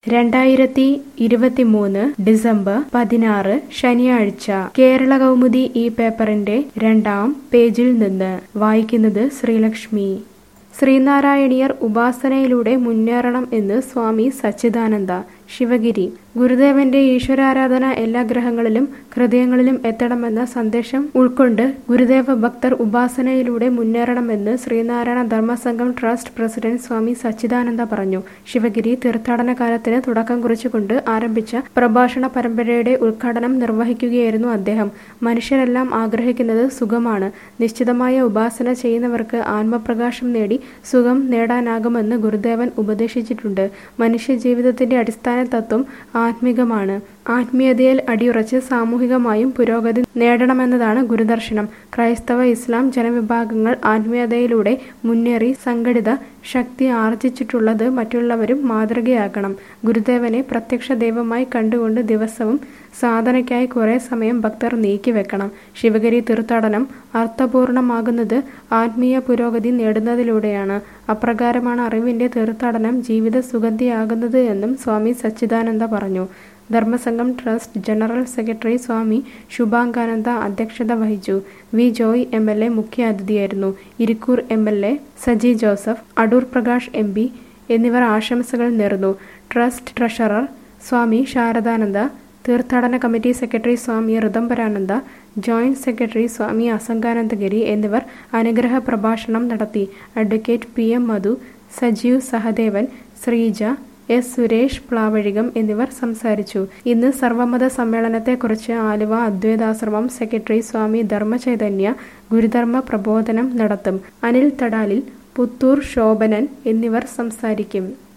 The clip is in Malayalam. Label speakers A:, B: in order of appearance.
A: രണ്ടായിരത്തി ഇരുപത്തിമൂന്ന് ഡിസംബർ പതിനാറ് ശനിയാഴ്ച കേരള കൗമുദി ഈ പേപ്പറിന്റെ രണ്ടാം പേജിൽ നിന്ന് വായിക്കുന്നത് ശ്രീലക്ഷ്മി ശ്രീനാരായണീയർ ഉപാസനയിലൂടെ മുന്നേറണം എന്ന് സ്വാമി സച്ചിദാനന്ദ ശിവഗിരി ഗുരുദേവന്റെ ഈശ്വരാരാധന എല്ലാ ഗ്രഹങ്ങളിലും ഹൃദയങ്ങളിലും എത്തണമെന്ന സന്ദേശം ഉൾക്കൊണ്ട് ഗുരുദേവ ഭക്തർ ഉപാസനയിലൂടെ മുന്നേറണമെന്ന് ശ്രീനാരായണ ധർമ്മസംഘം ട്രസ്റ്റ് പ്രസിഡന്റ് സ്വാമി സച്ചിദാനന്ദ പറഞ്ഞു ശിവഗിരി തീർത്ഥാടന കാലത്തിന് തുടക്കം കുറിച്ചുകൊണ്ട് ആരംഭിച്ച പ്രഭാഷണ പരമ്പരയുടെ ഉദ്ഘാടനം നിർവഹിക്കുകയായിരുന്നു അദ്ദേഹം മനുഷ്യരെല്ലാം ആഗ്രഹിക്കുന്നത് സുഖമാണ് നിശ്ചിതമായ ഉപാസന ചെയ്യുന്നവർക്ക് ആത്മപ്രകാശം നേടി സുഖം നേടാനാകുമെന്ന് ഗുരുദേവൻ ഉപദേശിച്ചിട്ടുണ്ട് മനുഷ്യ ജീവിതത്തിന്റെ അടിസ്ഥാന തത്വം ആത്മികമാണ് ആത്മീയതയിൽ അടിയുറച്ച് സാമൂഹികമായും പുരോഗതി നേടണമെന്നതാണ് ഗുരുദർശനം ക്രൈസ്തവ ഇസ്ലാം ജനവിഭാഗങ്ങൾ ആത്മീയതയിലൂടെ മുന്നേറി സംഘടിത ശക്തി ആർജിച്ചിട്ടുള്ളത് മറ്റുള്ളവരും മാതൃകയാക്കണം ഗുരുദേവനെ പ്രത്യക്ഷ ദൈവമായി കണ്ടുകൊണ്ട് ദിവസവും സാധനയ്ക്കായി കുറെ സമയം ഭക്തർ നീക്കിവെക്കണം ശിവഗിരി തീർത്ഥാടനം അർത്ഥപൂർണമാകുന്നത് ആത്മീയ പുരോഗതി നേടുന്നതിലൂടെയാണ് അപ്രകാരമാണ് അറിവിന്റെ തീർത്ഥാടനം ജീവിത സുഗന്ധിയാകുന്നത് എന്നും സ്വാമി സച്ചിദാനന്ദ പറഞ്ഞു Dharmasangham trust general secretary Swami Subhangananda അധ്യക്ഷത വഹിച്ചു V Joy M L A മുഖ്യാതിഥിയായിരുന്നു Irikkur M L A Saji Joseph Adoor Prakash M P എന്നിവർ ആശംസകൾ നേർന്നു ട്രസ്റ്റ് ട്രഷറർ സ്വാമി ശാരദാനന്ദ തീർത്ഥാടന committee secretary Swami Rithambharananda joint secretary Swami Asanganandagiri എന്നിവർ അനുഗ്രഹ പ്രഭാഷണം നടത്തി advocate P M Madhu Sajeev Sahadevan Sreeja S Suresh Plavazhikam എന്നിവർ സംസാരിച്ചു ഇന്ന് സർവമത സമ്മേളനത്തെക്കുറിച്ച് ആലുവ അദ്വൈതാശ്രമം സെക്രട്ടറി സ്വാമി ധർമ്മചൈതന്യ ഗുരുധർമ്മ പ്രബോധനം നടത്തും അനിൽ തടാലിൽ പുത്തൂർ ശോഭനൻ എന്നിവർ സംസാരിക്കും